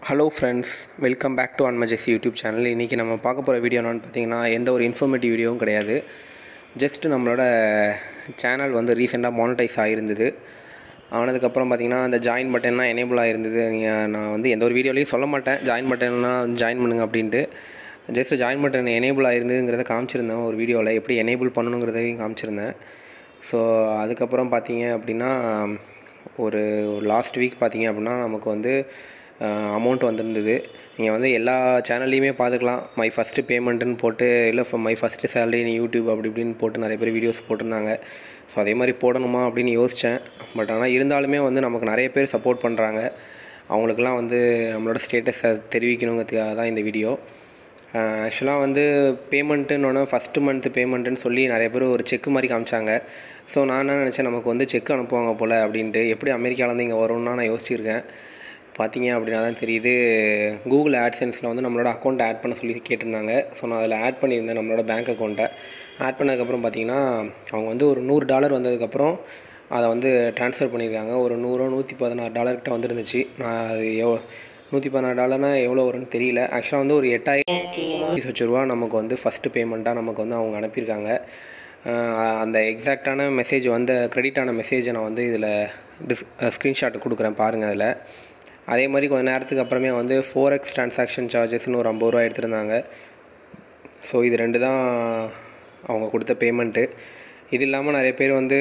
hello friends welcome back to அன்மஜஸ் YouTube channel இன்றைக்கி நம்ம பார்க்க போகிற வீடியோ என்னென்னு பார்த்தீங்கன்னா எந்த ஒரு இன்ஃபர்மேட்டிவ் வீடியோவும் கிடையாது ஜஸ்ட் நம்மளோட சேனல் வந்து ரீசெண்டாக மானிட்டைஸ் ஆகிருந்தது ஆனதுக்கப்புறம் பார்த்தீங்கன்னா அந்த ஜாயின் பட்டன்லாம் எனேபிள் ஆகிருந்தது நீங்கள் நான் வந்து எந்த ஒரு வீடியோலையும் சொல்ல மாட்டேன் ஜாயின் பட்டன்லாம் ஜாயின் பண்ணுங்க அப்படின்ட்டு ஜஸ்ட் ஜாயின் பட்டன் எனேபிள் ஆகிருந்ததுங்கிறத காமிச்சிருந்தேன் ஒரு வீடியோவில் எப்படி எனேபிள் பண்ணணுங்கிறதையும் காமிச்சிருந்தேன் ஸோ அதுக்கப்புறம் பார்த்தீங்க அப்படின்னா ஒரு லாஸ்ட் வீக் பார்த்தீங்க அப்படின்னா நமக்கு வந்து அமௌண்ட் வந்திருந்தது நீங்கள் வந்து எல்லா சேனல்லையுமே பார்த்துக்கலாம் மை ஃபஸ்ட்டு பேமெண்ட்டுன்னு போட்டு இல்லை மை ஃபஸ்ட்டு சேலரி நீ யூடியூப் அப்படி இப்படின்னு போட்டு நிறைய பேர் வீடியோஸ் போட்டிருந்தாங்க ஸோ அதே மாதிரி போடணுமா அப்படின்னு யோசித்தேன் பட் ஆனால் இருந்தாலுமே வந்து நமக்கு நிறைய பேர் சப்போர்ட் பண்ணுறாங்க அவங்களுக்கெல்லாம் வந்து நம்மளோட ஸ்டேட்டஸை தெரிவிக்கணுங்கிறதுக்காக தான் இந்த வீடியோ ஆக்சுவலாக வந்து பேமெண்ட்டுன்னு ஃபஸ்ட்டு மந்த்து பேமெண்ட்டுன்னு சொல்லி நிறைய பேர் ஒரு செக் மாதிரி காமிச்சாங்க ஸோ நான் என்ன நினச்சேன் நமக்கு வந்து செக் அனுப்புவாங்க போல் அப்படின்ட்டு எப்படி அமெரிக்காவிலேருந்து இங்கே வரும்னா நான் யோசிச்சிருக்கேன் பார்த்தீங்க அப்படின்னா தான் தெரியுது கூகுள் ஆட்சென்ஸில் வந்து நம்மளோட அக்கௌண்ட் ஆட் பண்ண சொல்லி கேட்டிருந்தாங்க ஸோ நான் அதில் ஆட் பண்ணியிருந்தேன் நம்மளோட பேங்க் அக்கௌண்ட்டை ஆட் பண்ணதுக்கப்புறம் பார்த்தீங்கன்னா அவங்க வந்து ஒரு நூறு டாலர் வந்ததுக்கப்புறம் அதை வந்து ட்ரான்ஸ்ஃபர் பண்ணியிருக்காங்க ஒரு நூறோ நூற்றி பதினாறு டாலர்கிட்ட வந்துருந்துச்சு நான் அது எவ்வளோ நூற்றி பதினாறு டாலர்னால் எவ்வளோ வரும்னு தெரியல ஆக்சுவலாக வந்து ஒரு எட்டாயிரத்தி லட்ச ரூபா நமக்கு வந்து ஃபஸ்ட்டு பேமெண்ட்டாக நமக்கு வந்து அவங்க அனுப்பியிருக்காங்க அந்த எக்ஸாக்டான மெசேஜ் வந்த க்ரெடிட்டான மெசேஜை நான் வந்து இதில் டிஸ் ஸ்க்ரீன்ஷாட் கொடுக்குறேன் பாருங்கள் அதில் அதே மாதிரி கொஞ்சம் நேரத்துக்கு அப்புறமே வந்து ஃபோர் எக்ஸ் ட்ரான்சாக்ஷன் சார்ஜஸ்னு ஒரு ஐம்பது ரூபா எடுத்திருந்தாங்க ஸோ இது ரெண்டு தான் அவங்க கொடுத்த பேமெண்ட்டு இது இல்லாமல் நிறைய பேர் வந்து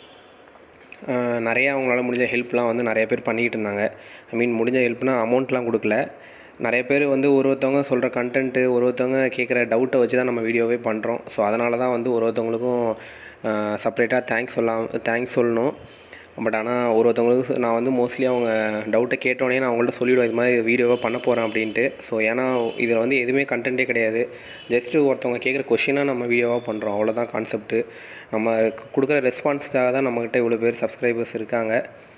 நிறையா அவங்களால முடிஞ்ச ஹெல்ப்லாம் வந்து நிறைய பேர் பண்ணிக்கிட்டு இருந்தாங்க ஐ மீன் முடிஞ்ச ஹெல்ப்னால் அமௌண்ட்லாம் கொடுக்கல நிறைய பேர் வந்து ஒரு ஒருத்தவங்க சொல்கிற கண்டென்ட்டு ஒரு ஒருத்தவங்க கேட்குற டவுட்டை வச்சு தான் நம்ம வீடியோவே பண்ணுறோம் ஸோ அதனால தான் வந்து ஒரு ஒருத்தவங்களுக்கும் செப்ரேட்டாக தேங்க்ஸ் சொல்லலாம் தேங்க்ஸ் சொல்லணும் பட் ஆனால் ஒரு ஒருத்தவங்களுக்கு நான் வந்து மோஸ்ட்லி அவங்க டவுட்டை கேட்டோடனே நான் அவங்கள்ட்ட சொல்லிவிடுவேன் இது மாதிரி வீடியோவை பண்ண போகிறேன் அப்படின்ட்டு ஸோ ஏன்னா இதில் வந்து எதுவுமே கண்டென்ட்டே கிடையாது ஜஸ்ட்டு ஒருத்தவங்க கேட்குற கொஷினாக நம்ம வீடியோவாக பண்ணுறோம் அவ்வளோதான் கான்செப்ட்டு நம்ம கொடுக்குற ரெஸ்பான்ஸுக்காக தான் நம்மக்கிட்ட இவ்வளோ பேர் சப்ஸ்கிரைபர்ஸ் இருக்காங்க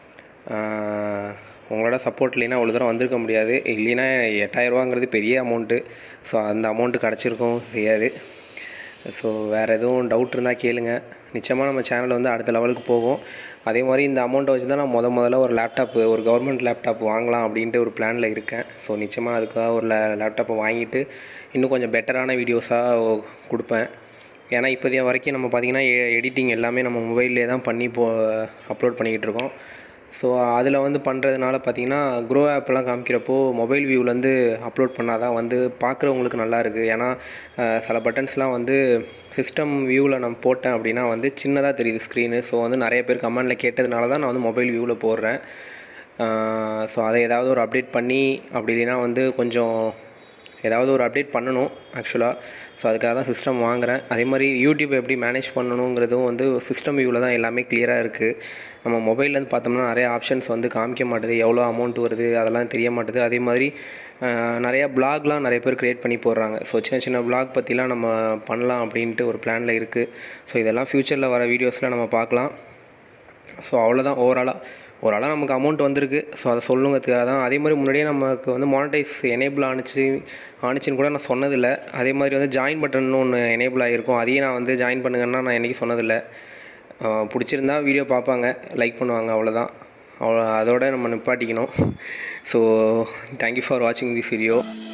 உங்களோட சப்போர்ட் இல்லைன்னா அவ்வளோ தூரம் வந்திருக்க முடியாது இல்லைன்னா எட்டாயிரரூவாங்கிறது பெரிய அமௌண்ட்டு ஸோ அந்த அமௌண்ட்டு கிடச்சிருக்கும் தெரியாது ஸோ வேறு எதுவும் டவுட் இருந்தால் கேளுங்க நிச்சயமாக நம்ம சேனல் வந்து அடுத்த லெவலுக்கு போகும் அதே மாதிரி இந்த அமௌண்ட்டை வச்சு தான் நான் முத முதல்ல ஒரு லேப்டாப்பு ஒரு கவர்மெண்ட் லேப்டாப் வாங்கலாம் அப்படின்ட்டு ஒரு பிளானில் இருக்கேன் ஸோ நிச்சயமாக அதுக்காக ஒரு லே லேப்டாப்பை வாங்கிட்டு இன்னும் கொஞ்சம் பெட்டரான வீடியோஸாக கொடுப்பேன் ஏன்னா இப்போதைய வரைக்கும் நம்ம பார்த்திங்கன்னா எடிட்டிங் எல்லாமே நம்ம மொபைல்லே தான் பண்ணி போ அப்லோட் பண்ணிக்கிட்டு இருக்கோம் ஸோ அதில் வந்து பண்ணுறதுனால பார்த்திங்கன்னா க்ரோ ஆப்லாம் காமிக்கிறப்போ மொபைல் வியூவிலேருந்து அப்லோட் பண்ணால் தான் வந்து பார்க்குறவங்களுக்கு நல்லா இருக்குது ஏன்னா சில பட்டன்ஸ்லாம் வந்து சிஸ்டம் வியூவில் நான் போட்டேன் அப்படின்னா வந்து சின்னதாக தெரியுது ஸ்க்ரீனு ஸோ வந்து நிறைய பேர் கமெண்டில் கேட்டதுனால தான் நான் வந்து மொபைல் வியூவில் போடுறேன் ஸோ அதை ஏதாவது ஒரு அப்டேட் பண்ணி அப்படி இல்லைன்னா வந்து கொஞ்சம் ஏதாவது ஒரு அப்டேட் பண்ணணும் ஆக்சுவலாக ஸோ அதுக்காக தான் சிஸ்டம் வாங்குகிறேன் அதே மாதிரி யூடியூப் எப்படி மேனேஜ் பண்ணணுங்கிறதும் வந்து சிஸ்டம் வியூவில் தான் எல்லாமே கிளியராக இருக்குது நம்ம மொபைல்லேருந்து பார்த்தோம்னா நிறைய ஆப்ஷன்ஸ் வந்து காமிக்க மாட்டுது எவ்வளோ அமௌண்ட் வருது அதெல்லாம் தெரிய மாட்டுது அதே மாதிரி நிறையா பிளாக்லாம் நிறைய பேர் க்ரியேட் பண்ணி போடுறாங்க ஸோ சின்ன சின்ன பிளாக் பற்றிலாம் நம்ம பண்ணலாம் அப்படின்ட்டு ஒரு பிளானில் இருக்குது ஸோ இதெல்லாம் ஃப்யூச்சரில் வர வீடியோஸில் நம்ம பார்க்கலாம் ஸோ அவ்வளோதான் ஓவராலாக ஓரளவு நமக்கு அமௌண்ட் வந்திருக்கு ஸோ அதை சொல்லுங்கிறதுக்காக தான் அதே மாதிரி முன்னாடியே நமக்கு வந்து மானிட்டைஸ் எனேபிள் ஆணுச்சு ஆணுச்சின்னு கூட நான் சொன்னதில்லை அதே மாதிரி வந்து ஜாயின் பட்டன் ஒன்று எனேபிள் ஆகிருக்கும் அதையும் நான் வந்து ஜாயின் பண்ணுங்கன்னா நான் என்றைக்கும் சொன்னதில்லை பிடிச்சிருந்தா வீடியோ பார்ப்பாங்க லைக் பண்ணுவாங்க அவ்வளோதான் அவ்வளோ அதோட நம்ம நிப்பாட்டிக்கணும் ஸோ தேங்க்யூ ஃபார் வாட்சிங் திஸ் வீடியோ